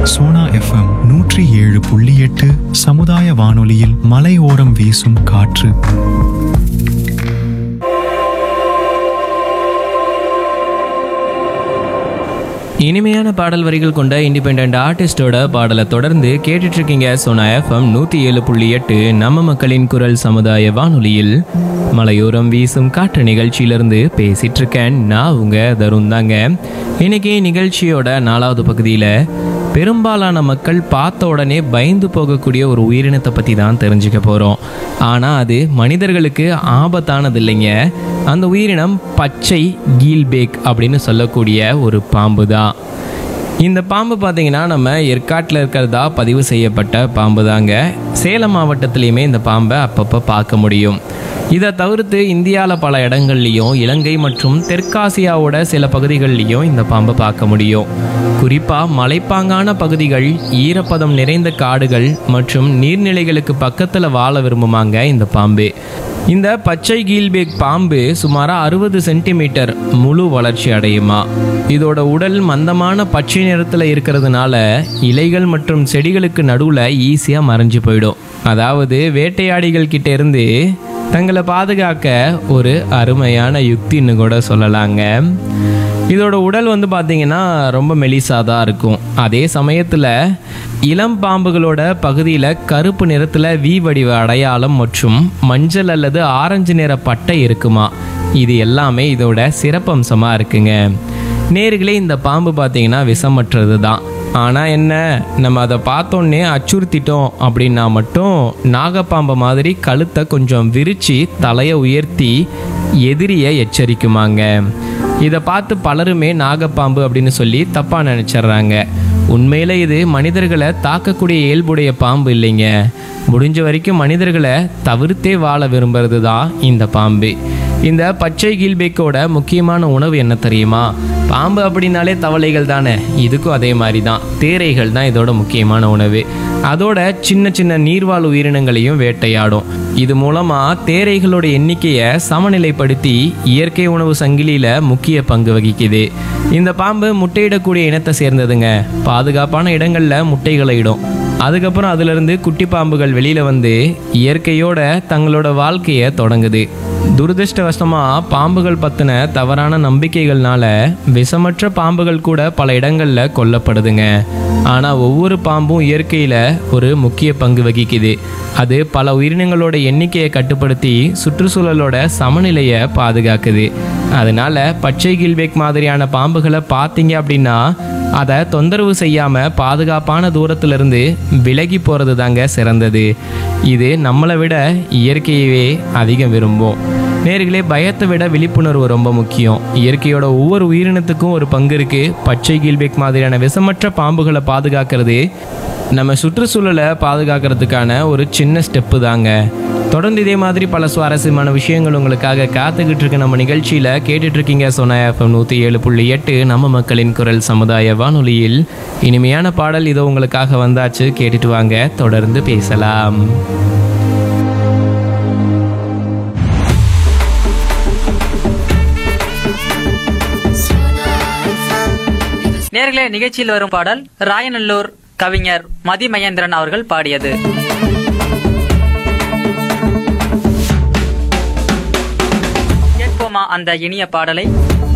Sona FM நூற்றி ஏழு புள்ளி எட்டு சமுதாய வானொலியில் மலையோரம் வீசும் காற்று இனிமையான பாடல் வரிகள் கொண்ட இண்டிபெண்ட் ஆர்டிஸ்டோட பாடலை தொடர்ந்து கேட்டுட்டு இருக்கீங்க சோனா எஃப்எம் நூற்றி ஏழு புள்ளி எட்டு நம்ம மக்களின் குரல் சமுதாய வானொலியில் மலையோரம் வீசும் காற்று நிகழ்ச்சியிலிருந்து பேசிட்டு இருக்கேன் நான் உங்க தருண் தாங்க இன்னைக்கு நிகழ்ச்சியோட நாலாவது பகுதியில் பெரும்பாலான மக்கள் பார்த்த உடனே பயந்து போகக்கூடிய ஒரு உயிரினத்தை பற்றி தான் தெரிஞ்சுக்க போகிறோம் ஆனால் அது மனிதர்களுக்கு ஆபத்தானது இல்லைங்க அந்த உயிரினம் பச்சை கீல்பேக் அப்படின்னு சொல்லக்கூடிய ஒரு பாம்பு தான் இந்த பாம்பு பார்த்தீங்கன்னா நம்ம ஏற்காட்டில் இருக்கிறதா பதிவு செய்யப்பட்ட பாம்பு தாங்க சேலம் மாவட்டத்துலேயுமே இந்த பாம்பை அப்பப்போ பார்க்க முடியும் இதை தவிர்த்து இந்தியாவில் பல இடங்கள்லையும் இலங்கை மற்றும் தெற்காசியாவோட சில பகுதிகள்லையும் இந்த பாம்பை பார்க்க முடியும் குறிப்பாக மலைப்பாங்கான பகுதிகள் ஈரப்பதம் நிறைந்த காடுகள் மற்றும் நீர்நிலைகளுக்கு பக்கத்தில் வாழ விரும்புமாங்க இந்த பாம்பு இந்த பச்சை கீல்பேக் பாம்பு சுமாராக அறுபது சென்டிமீட்டர் முழு வளர்ச்சி அடையுமா இதோட உடல் மந்தமான பச்சை நிறத்தில் இருக்கிறதுனால இலைகள் மற்றும் செடிகளுக்கு நடுவில் ஈஸியாக மறைஞ்சு போயிடும் அதாவது வேட்டையாடிகள் கிட்ட இருந்து தங்களை பாதுகாக்க ஒரு அருமையான யுக்தின்னு கூட சொல்லலாங்க இதோட உடல் வந்து பார்த்தீங்கன்னா ரொம்ப மெலிசாக தான் இருக்கும் அதே சமயத்தில் இளம் பாம்புகளோட பகுதியில் கருப்பு நிறத்தில் வி வடிவ அடையாளம் மற்றும் மஞ்சள் அல்லது ஆரஞ்சு நிற பட்டை இருக்குமா இது எல்லாமே இதோட சிறப்பம்சமாக இருக்குங்க நேர்களே இந்த பாம்பு பார்த்தீங்கன்னா விஷமற்றது தான் ஆனால் என்ன நம்ம அதை பார்த்தோன்னே அச்சுறுத்திட்டோம் அப்படின்னா மட்டும் நாகப்பாம்பை மாதிரி கழுத்தை கொஞ்சம் விரித்து தலையை உயர்த்தி எதிரியை எச்சரிக்குமாங்க இதை பார்த்து பலருமே நாகப்பாம்பு அப்படின்னு சொல்லி தப்பாக நினச்சிட்றாங்க உண்மையில் இது மனிதர்களை தாக்கக்கூடிய இயல்புடைய பாம்பு இல்லைங்க முடிஞ்ச வரைக்கும் மனிதர்களை தவிர்த்தே வாழ விரும்புறது தான் இந்த பாம்பு இந்த பச்சை கீழ்பேக்கோட முக்கியமான உணவு என்ன தெரியுமா பாம்பு அப்படின்னாலே தவளைகள் தானே இதுக்கும் அதே மாதிரி தான் தேரைகள் தான் இதோட முக்கியமான உணவு அதோட சின்ன சின்ன நீர்வாழ் உயிரினங்களையும் வேட்டையாடும் இது மூலமா தேரைகளோட எண்ணிக்கையை சமநிலைப்படுத்தி இயற்கை உணவு சங்கிலியில முக்கிய பங்கு வகிக்குது இந்த பாம்பு முட்டையிடக்கூடிய இனத்தை சேர்ந்ததுங்க பாதுகாப்பான இடங்கள்ல முட்டைகளை இடும் அதுக்கப்புறம் அதிலிருந்து குட்டி பாம்புகள் வெளியில வந்து இயற்கையோட தங்களோட வாழ்க்கையை தொடங்குது துரதிருஷ்டவசமா பாம்புகள் பத்தின தவறான நம்பிக்கைகள்னால விஷமற்ற பாம்புகள் கூட பல இடங்கள்ல கொல்லப்படுதுங்க ஆனா ஒவ்வொரு பாம்பும் இயற்கையில ஒரு முக்கிய பங்கு வகிக்குது அது பல உயிரினங்களோட எண்ணிக்கையை கட்டுப்படுத்தி சுற்றுச்சூழலோட சமநிலையை பாதுகாக்குது அதனால பச்சை கில்பேக் மாதிரியான பாம்புகளை பார்த்தீங்க அப்படின்னா அதை தொந்தரவு செய்யாம பாதுகாப்பான தூரத்துல இருந்து விலகி போறது தாங்க சிறந்தது இது நம்மளை விட இயற்கையவே அதிகம் விரும்பும் நேர்களே பயத்தை விட விழிப்புணர்வு ரொம்ப முக்கியம் இயற்கையோட ஒவ்வொரு உயிரினத்துக்கும் ஒரு பங்கு இருக்கு பச்சை கீழ்பேக் மாதிரியான விஷமற்ற பாம்புகளை பாதுகாக்கிறது நம்ம சுற்றுச்சூழலை பாதுகாக்கிறதுக்கான ஒரு சின்ன ஸ்டெப்பு தாங்க தொடர்ந்து இதே மாதிரி பல சுவாரஸ்யமான விஷயங்கள் உங்களுக்காக காத்துக்கிட்டு இருக்கு நம்ம நிகழ்ச்சியில் கேட்டுட்டு இருக்கீங்க சொன்ன எஃப்எம் நூற்றி ஏழு புள்ளி எட்டு நம்ம மக்களின் குரல் சமுதாய வானொலியில் இனிமையான பாடல் இதோ உங்களுக்காக வந்தாச்சு கேட்டுட்டு வாங்க தொடர்ந்து பேசலாம் நேர்களே நிகழ்ச்சியில் வரும் பாடல் ராயநல்லூர் கவிஞர் மதிமகேந்திரன் அவர்கள் பாடியது கேட்போமா அந்த இனிய பாடலை